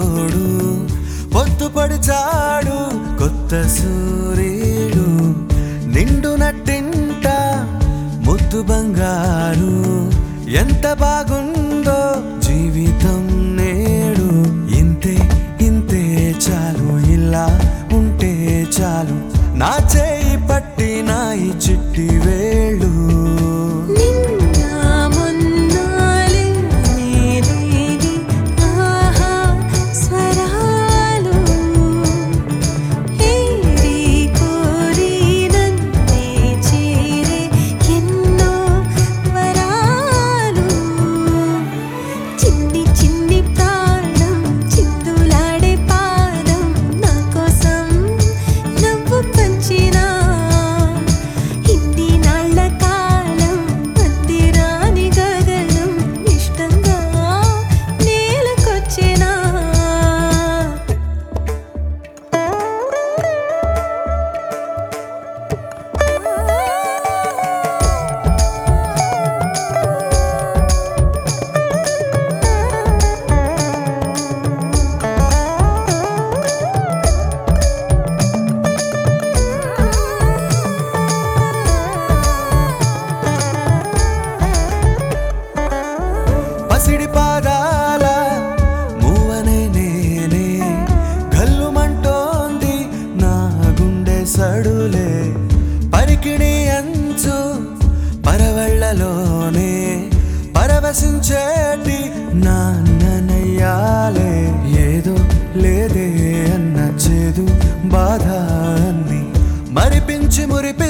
తోడు పొత్తు పడిచాడు కొత్త సూర్యుడు నిండు నట్టింట ముద్దు బంగారు ఎంత బాగుందో జీవితం నేడు ఇంతే ఇంతే చాలు ఇలా ఉంటే చాలు నా చేయి పట్టి నా ఈ చిట్టి వేళ్ళు నిన్న మొన్నాలే నేనేది ఆహా స్వరాలు ఏరి కోరి నన్నే చేరే ఎన్నో వరాలు చిన్ని చిన్ని ప్రాణం చిందులాడే పాదం నా కోసం నవ్వు పంచినా ఇన్ని నాళ్ళ కాలం అందిరాని గగనం ఇష్టంగా నేలకొచ్చినా పసిడి పాదాల మూవనే నేనే గల్లుమంటోంది నా గుండె సడులే పరికిణి అంచు పరవళ్ళలోనే పరవశించేటి నాన్ననయ్యాలే ఏదో లేదే అన్న చేదు బాధ అన్ని మరిపించి మురిపి